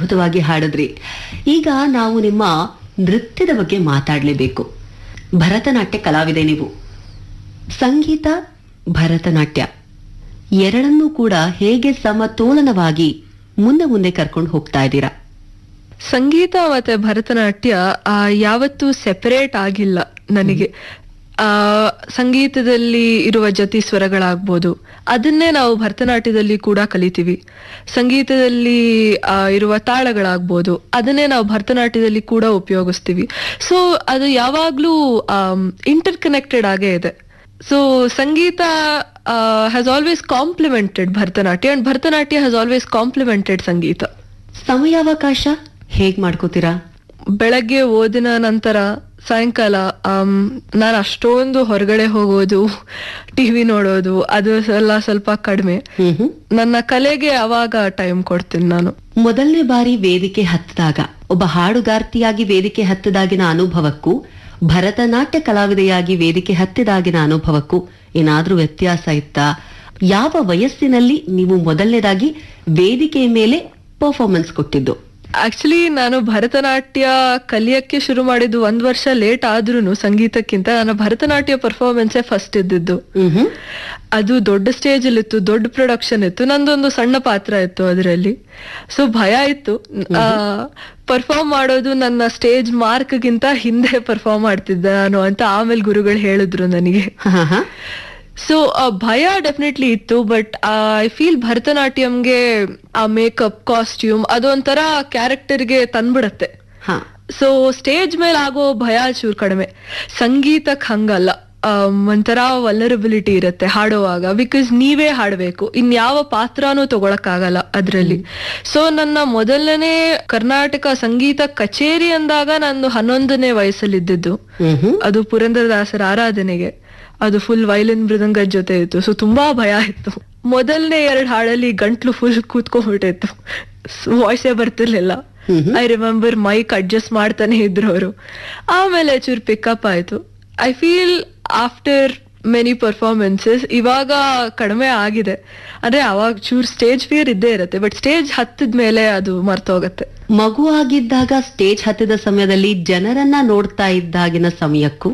ಅದ್ಭುತವಾಗಿ ಹಾಡಿದ್ರಿ ಈಗ ನಾವು ನಿಮ್ಮ ನೃತ್ಯದ ಬಗ್ಗೆ ಮಾತಾಡಲೇಬೇಕು ಭರತನಾಟ್ಯ ಕಲಾವಿದೆ ನೀವು ಸಂಗೀತ ಭರತನಾಟ್ಯ ಎರಡನ್ನೂ ಕೂಡ ಹೇಗೆ ಸಮತೋಲನವಾಗಿ ಮುಂದೆ ಮುಂದೆ ಕರ್ಕೊಂಡು ಹೋಗ್ತಾ ಇದ್ದೀರಾ ಸಂಗೀತ ಮತ್ತೆ ಭರತನಾಟ್ಯ ಆ, ಯಾವತ್ತೂ ಸೆಪರೇಟ್ ಆಗಿಲ್ಲ ನನಗೆ ಆ ಸಂಗೀತದಲ್ಲಿ ಇರುವ ಜತಿ ಸ್ವರಗಳಾಗ್ಬೋದು ಅದನ್ನೇ ನಾವು ಭರತನಾಟ್ಯದಲ್ಲಿ ಕೂಡ ಕಲಿತೀವಿ ಸಂಗೀತದಲ್ಲಿ ಆ, ಇರುವ ತಾಳಗಳಾಗ್ಬೋದು ಅದನ್ನೇ ನಾವು ಭರತನಾಟ್ಯದಲ್ಲಿ ಕೂಡ ಉಪಯೋಗಿಸ್ತೀವಿ ಸೊ ಅದು ಯಾವಾಗ್ಲೂ ಇಂಟರ್ ಕನೆಕ್ಟೆಡ್ ಆಗೇ ಇದೆ so sangeetha has always complemented Bharatanatyam and Bharatanatyam has always complemented sangeetha ಸಮಯಾವಕಾಶ ಹೇಗ್ ಮಾಡ್ಕೋತೀರಾ ಬೆಳಗ್ಗೆ ಓದಿನ ನಂತರ ಸಾಯಂಕಾಲ ನಾನು ಅಷ್ಟೊಂದು ಹೊರಗಡೆ ಹೋಗೋದು ಟಿವಿ ನೋಡೋದು ಅದು ಎಲ್ಲ ಸ್ವಲ್ಪ ಕಡಿಮೆ ಹ್ಮ್ ಹ್ಮ್ ನನ್ನ ಕಲೆಗೆ ಅವಾಗ ಟೈಮ್ ಕೊಡ್ತೀನಿ ನಾನು ಮೊದಲನೇ ಬಾರಿ ವೇದಿಕೆ ಹತ್ತಿದಾಗ ಒಬ್ಬ ಹಾಡುಗಾರ್ತಿಯಾಗಿ ವೇದಿಕೆ ಹತ್ತಿದಾಗಿನ ಅನುಭವಕ್ಕೂ ಭರತನಾಟ್ಯ ಕಲಾವಿದೆಯಾಗಿ ವೇದಿಕೆ ಹತ್ತಿದಾಗಿನ ಅನುಭವಕ್ಕೂ ಏನಾದ್ರೂ ವ್ಯತ್ಯಾಸ ಇತ್ತಾ ಯಾವ ವಯಸ್ಸಿನಲ್ಲಿ ನೀವು ಮೊದಲನೇದಾಗಿ ವೇದಿಕೆಯ ಮೇಲೆ ಪರ್ಫಾರ್ಮೆನ್ಸ್ ಕೊಟ್ಟಿದ್ದು ಆಕ್ಚುಲಿ ನಾನು ಭರತನಾಟ್ಯ ಕಲಿಯಕ್ಕೆ ಶುರು ಮಾಡಿದ್ದು ಒಂದ್ ವರ್ಷ ಲೇಟ್ ಆದ್ರೂನು ಸಂಗೀತಕ್ಕಿಂತ ನನ್ನ ಭರತನಾಟ್ಯ ಪರ್ಫಾರ್ಮೆನ್ಸೇ ಫಸ್ಟ್ ಇದ್ದಿದ್ದು ಹ್ಮ್ ಹ್ಮ್ ಅದು ದೊಡ್ಡ ಸ್ಟೇಜ್ ಅಲ್ಲಿ ಇತ್ತು ದೊಡ್ಡ ಪ್ರೊಡಕ್ಷನ್ ಇತ್ತು ನಂದೊಂದು ಸಣ್ಣ ಪಾತ್ರ ಇತ್ತು ಅದರಲ್ಲಿ ಸೊ ಭಯ ಇತ್ತು ಪರ್ಫಾರ್ಮ್ ಮಾಡೋದು ನನ್ನ ಸ್ಟೇಜ್ ಮಾರ್ಕ್ ಗಿಂತ ಹಿಂದೆ ಪರ್ಫಾರ್ಮ್ ಮಾಡ್ತಿದ್ದೆ ನಾನು ಅಂತ ಆಮೇಲೆ ಗುರುಗಳು ಹೇಳಿದ್ರು ನನಗೆ ಹಾ ಹಾ ಸೊ ಭಯ ಡೆಫಿನೆಟ್ಲಿ ಇತ್ತು ಬಟ್ ಐ ಫೀಲ್ ಭರತನಾಟ್ಯಂಗೆ ಆ ಮೇಕಪ್ ಕಾಸ್ಟ್ಯೂಮ್ ಅದೊಂಥರ ಕ್ಯಾರೆಕ್ಟರ್ಗೆ ತಂದ್ಬಿಡತ್ತೆ ಹಾ ಸೊ ಸ್ಟೇಜ್ ಮೇಲೆ ಆಗೋ ಭಯ ಚೂರ್ ಕಡಿಮೆ ಸಂಗೀತಕ್ಕೆ ಹಂಗಲ್ಲ ಆಮ್, ಒಂಥರ ವಲರಬಿಲಿಟಿ ಇರುತ್ತೆ ಹಾಡುವಾಗ ಬಿಕಾಸ್ ನೀವೇ ಹಾಡಬೇಕು ಇನ್ಯಾವ ಪಾತ್ರನೂ ತಗೊಳಕ್ಕಾಗಲ್ಲ ಅದ್ರಲ್ಲಿ ಸೊ ನನ್ನ ಮೊದಲನೇ ಕರ್ನಾಟಕ ಸಂಗೀತ ಕಚೇರಿ ಅಂದಾಗ ನಾನು ಹನ್ನೊಂದನೇ ವಯಸ್ಸಲ್ಲಿದ್ದಿದ್ದು ಹ್ಮ್ ಹ್ಮ್ ಅದು ಪುರಂದರದಾಸರ ಆರಾಧನೆಗೆ ಅದು ಫುಲ್ ವೈಲಿನ್ ಮೃದಂಗದ ಜೊತೆ ಇತ್ತು ಸೊ ತುಂಬಾ ಭಯ ಇತ್ತು ಮೊದಲನೇ ಎರಡು ಹಾಡಲ್ಲಿ ಗಂಟ್ಲು ಫುಲ್ ಕೂತ್ಕೊಂಡ್ಬಿಟ್ಟಿತ್ತು ವಾಯ್ಸೇ ಬರ್ತಿರ್ಲಿಲ್ಲ ಐ ರಿಮೆಂಬರ್ ಮೈಕ್ ಅಡ್ಜಸ್ಟ್ ಮಾಡ್ತಾನೆ ಇದ್ರು ಅವರು ಆಮೇಲೆ ಚೂರ್ ಪಿಕಪ್ ಆಯ್ತು I feel after many performances ಇವಾಗ ಕಡಿಮೆ ಆಗಿದೆ ಅಂದ್ರೆ ಅವಾಗ ಚೂರ್ ಸ್ಟೇಜ್ ಫಿಯರ್ ಇದ್ದೇ ಇರುತ್ತೆ ಬಟ್ ಸ್ಟೇಜ್ ಹತ್ತಿದ ಮೇಲೆ ಅದು ಮರ್ತೋಗತ್ತೆ ಮಗು ಆಗಿದ್ದಾಗ ಸ್ಟೇಜ್ ಹತ್ತಿದ ಸಮಯದಲ್ಲಿ ಜನರನ್ನ ನೋಡ್ತಾ ಇದ್ದಾಗಿನ ಸಮಯಕ್ಕೂ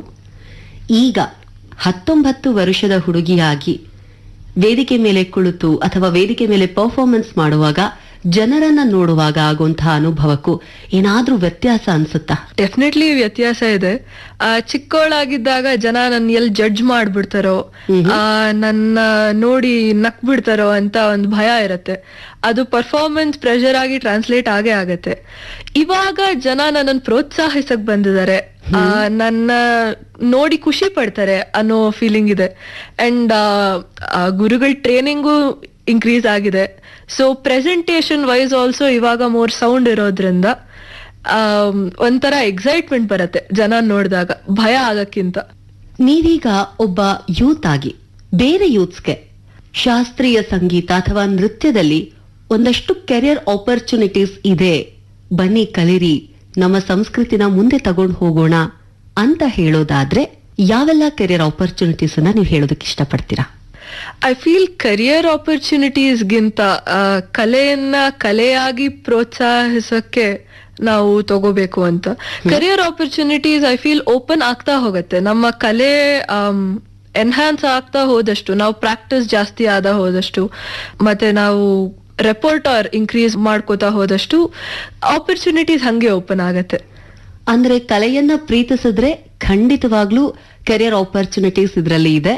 ಈಗ ಹತ್ತೊಂಬತ್ತು ವರ್ಷದ ಹುಡುಗಿಯಾಗಿ ವೇದಿಕೆ ಮೇಲೆ ಕುಳಿತು ಅಥವಾ ವೇದಿಕೆ ಮೇಲೆ ಪರ್ಫಾರ್ಮೆನ್ಸ್ ಮಾಡುವಾಗ ಜನರನ್ನ ನೋಡುವಾಗ ಆಗುವಂತಹ ಅನುಭವಕ್ಕೂ ಏನಾದ್ರೂ ವ್ಯತ್ಯಾಸ ಅನ್ಸುತ್ತಾ ಡೆಫಿನೆಟ್ಲಿ ವ್ಯತ್ಯಾಸ ಇದೆ ಆ, ಚಿಕ್ಕವಳಾಗಿದ್ದಾಗ ಜನ ನನ್ನ ಎಲ್ಲಿ ಜಡ್ಜ್ ಮಾಡ್ಬಿಡ್ತಾರೋ ಆ, ನನ್ನ ನೋಡಿ ನಕ್ ಬಿಡ್ತಾರೋ ಅಂತ ಒಂದು ಭಯ ಇರತ್ತೆ ಅದು ಪರ್ಫಾರ್ಮೆನ್ಸ್ ಪ್ರೆಷರ್ ಆಗಿ ಟ್ರಾನ್ಸ್ಲೇಟ್ ಆಗೇ ಆಗತ್ತೆ ಇವಾಗ ಜನ ನನ್ನನ್ನು ಪ್ರೋತ್ಸಾಹಿಸಕ್ ಬಂದಿದ್ದಾರೆ ಆ, ನನ್ನ ನೋಡಿ ಖುಷಿ ಪಡ್ತಾರೆ ಅನ್ನೋ ಫೀಲಿಂಗ್ ಇದೆ ಅಂಡ್ ಗುರುಗಳ ಟ್ರೈನಿಂಗು ಇನ್ಕ್ರೀಸ್ ಆಗಿದೆ ಸೊ ಪ್ರೆಸೆಂಟೇಶನ್ ವೈಸ್ ಆಲ್ಸೋ ಇವಾಗ ಮೋರ್ ಸೌಂಡ್ ಇರೋದ್ರಿಂದ ಆಮ್, ಒಂಥರ ಎಕ್ಸೈಟ್ಮೆಂಟ್ ಬರುತ್ತೆ ಜನ ನೋಡಿದಾಗ ಭಯ ಆಗಕ್ಕಿಂತ ನೀವೀಗ ಒಬ್ಬ ಯೂತ್ ಆಗಿ ಬೇರೆ ಯೂತ್ಸ್ಗೆ ಶಾಸ್ತ್ರೀಯ ಸಂಗೀತ ಅಥವಾ ನೃತ್ಯದಲ್ಲಿ ಒಂದಷ್ಟು ಕೆರಿಯರ್ ಆಪರ್ಚುನಿಟೀಸ್ ಇದೆ ಬನ್ನಿ ಕಲಿರಿ ನಮ್ಮ ಸಂಸ್ಕೃತಿನ ಮುಂದೆ ತಗೊಂಡು ಹೋಗೋಣ ಅಂತ ಹೇಳೋದಾದ್ರೆ ಯಾವೆಲ್ಲ ಕೆರಿಯರ್ ಆಪರ್ಚುನಿಟೀಸ್ ಅನ್ನ ನೀವು ಹೇಳೋದಕ್ಕೆ ಇಷ್ಟಪಡ್ತೀರಾ ಐ ಫೀಲ್ ಕರಿಯರ್ ಆಪರ್ಚುನಿಟೀಸ್ಗಿಂತ ಕಲೆಯನ್ನ ಕಲೆಯಾಗಿ ಪ್ರೋತ್ಸಾಹಿಸಕ್ಕೆ ನಾವು ತಗೋಬೇಕು ಅಂತ career opportunities I feel open ಆಗ್ತಾ ಹೋಗುತ್ತೆ ನಮ್ಮ ಕಲೆ ಎನ್ಹಾನ್ಸ್ ಆಗ್ತಾ ಹೋದಷ್ಟು ನಾವು ಪ್ರಾಕ್ಟೀಸ್ ಜಾಸ್ತಿ ಆದ ಹೋದಷ್ಟು ಮತ್ತೆ ನಾವು ರೆಪೋರ್ಟರ್ ಇನ್ಕ್ರೀಸ್ ಮಾಡ್ಕೋತಾ ಹೋದಷ್ಟು ಆಪರ್ಚುನಿಟೀಸ್ ಹಂಗೆ ಓಪನ್ ಆಗತ್ತೆ ಅಂದ್ರೆ ಕಲೆಯನ್ನ ಪ್ರೀತಿಸಿದ್ರೆ ಖಂಡಿತವಾಗ್ಲೂ ಕೆರಿಯರ್ ಆಪರ್ಚುನಿಟೀಸ್ ಇದರಲ್ಲಿ ಇದೆ